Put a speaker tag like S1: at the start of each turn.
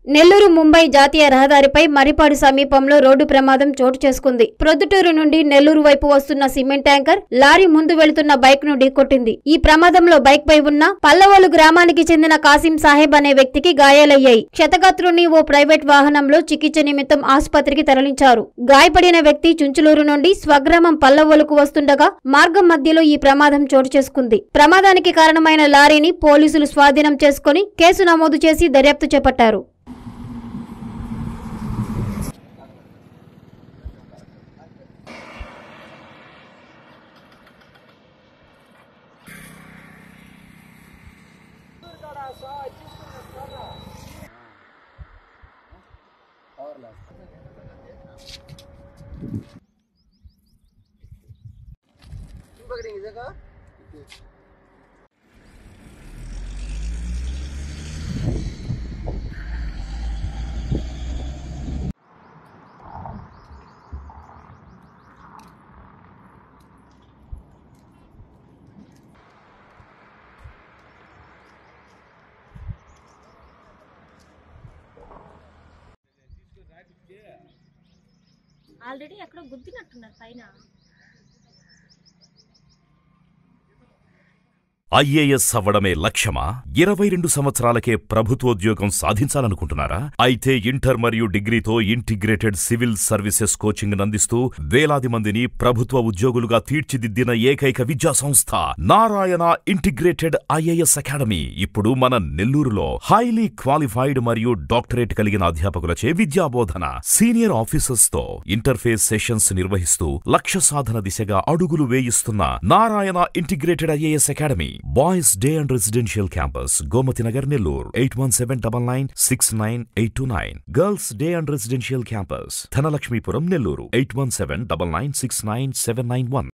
S1: నెల్లూరు ముంబై జాతీయ రహదారిపై మరిపాడు సమీపంలో రోడ్డు ప్రమాదం చోటు చేసుకుంది ప్రొద్దుటూరు నుండి నెల్లూరు వైపు వస్తున్న సిమెంట్ ట్యాంకర్ లారీ ముందు వెళుతున్న బైక్ ను ఢీకొట్టింది ఈ ప్రమాదంలో బైక్ పై ఉన్న పల్లవోలు గ్రామానికి చెందిన కాసిం సాహెబ్ అనే వ్యక్తికి గాయాలయ్యాయి క్షతగాత్రుని ఓ ప్రైవేట్ వాహనంలో చికిత్స నిమిత్తం ఆసుపత్రికి తరలించారు గాయపడిన వ్యక్తి చుంచులూరు నుండి స్వగ్రామం పల్లవోలుకు వస్తుండగా మార్గం మధ్యలో ఈ ప్రమాదం చోటు చేసుకుంది ప్రమాదానికి కారణమైన లారీని పోలీసులు స్వాధీనం చేసుకుని కేసు నమోదు చేసి దర్యాప్తు చేపట్టారు
S2: ఆల్రెడీ ఎక్కడో గుద్దినట్టున్నారు పైన
S3: ఐఏఎస్ అవ్వడమే లక్ష్యమా ఇరవై రెండు సంవత్సరాలకే ప్రభుత్వోద్యోగం సాధించాలనుకుంటున్నారా అయితే ఇంటర్ మరియు డిగ్రీతో ఇంటిగ్రేటెడ్ సివిల్ సర్వీసెస్ కోచింగ్ అందిస్తూ వేలాది మందిని ప్రభుత్వ ఉద్యోగులుగా తీర్చిదిద్దిన ఏకైక విద్యా సంస్థ నారాయణ ఇంటిగ్రేటెడ్ ఐఏఎస్ అకాడమీ ఇప్పుడు మన నెల్లూరులో హైలీ క్వాలిఫైడ్ మరియు డాక్టరేట్ కలిగిన అధ్యాపకులచే విద్యాబోధన సీనియర్ ఆఫీసర్స్ తో ఇంటర్ఫేస్ సెషన్స్ నిర్వహిస్తూ లక్ష్య సాధన దిశగా అడుగులు వేయిస్తున్న Narayana integrated IAS academy boys day and residential campus Gomathi Nagar Nellore eight one seven double nine six nine eight two nine girls day and residential campus Dhanalakshmipuram Nellore eight one seven double nine six nine seven nine one